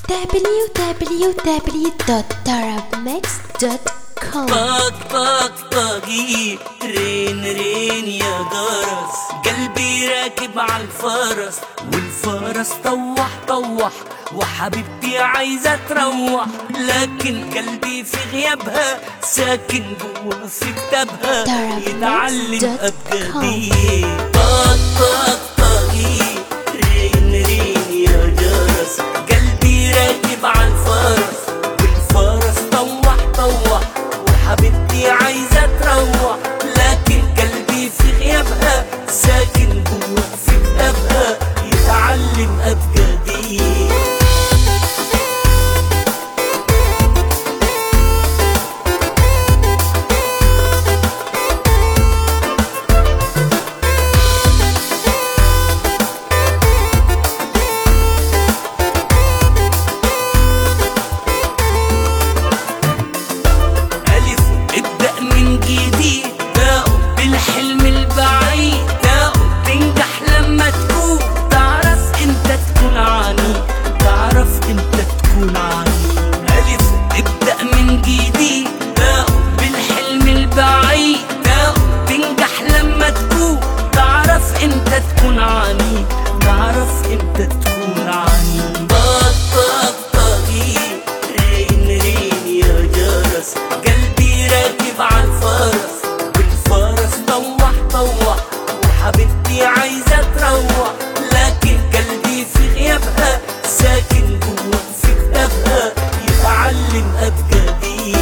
www.tarabmix.com طاق طاق طاقي رين رين يا جرس قلبي راكب على الفرس والفرس طوح طوح وحبيبتي عايزة تروح لكن قلبي في غيابها ساكن جوا في كتابها Tarabmix.com. يتعلم أبجدي طاق طاق طاقي رين رين يا جرس قلبي راكب على الفرس والفرس طوح طوح وحبيبتي عايزة تروح لكن قلبي في غيابها ساكن جوا في كتابها يتعلم أبجدي ألف ابدأ من جديد تاء بالحلم البعيد تاء تنجح لما تكون تعرف انت تكون عني تعرف انت تكون عني ألف ابدأ من جديد تاء بالحلم البعيد تاء تنجح لما تكون تعرف انت تكون عني تعرف انت تكون عني طاق طاق طاقي رين رين يا جرس قلبي راكب على الفرس والفرس طوح طوح وحبيبتي عايزة تروح لكن قلبي في غيابها ساكن جوا في كتابها يتعلم أبجدي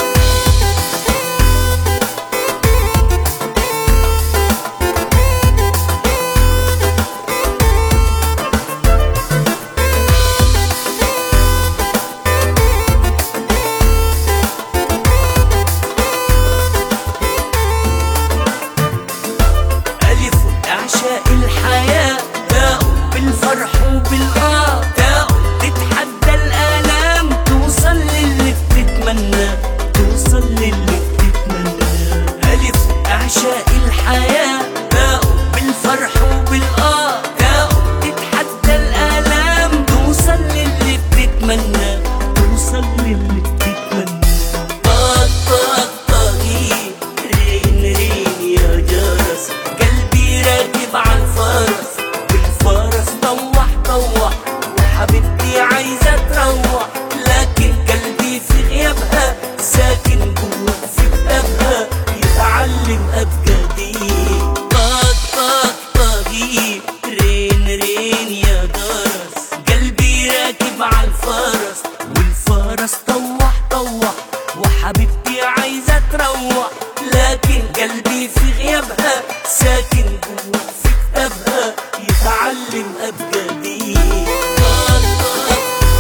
ألف أعشاء الحياة تاء بالفرح وبالآه تاء تتحدى الآلام توصل للي بتتمنى توصل للي بتتمنى ألف أعشاء الحياة تاء بالفرح وبالآه تاء تتحدى الآلام توصل للي بتتمنى توصل للي بتتمنى طاق طاق طاقي رين رين يا جرس قلبي راكب على الفرس والفرس طوح طوح وحبيبتي عايزة تروح لكن قلبي في غيابها ساكن جوا في كتابها يتعلم أبجدي طاق طاق طاقي رين رين يا جرس قلبي راكب على الفرس والفرس طوح طوح وحبيبتي عايزة تروح لكن قلبي في غيابها ساكن جوا في كتابها يتعلم أبجدي طاق طاق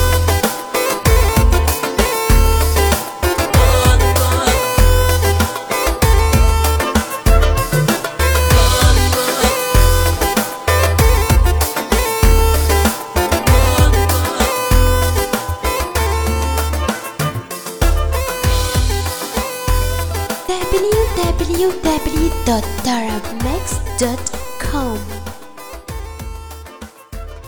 طاق طاق www.tarabmix.com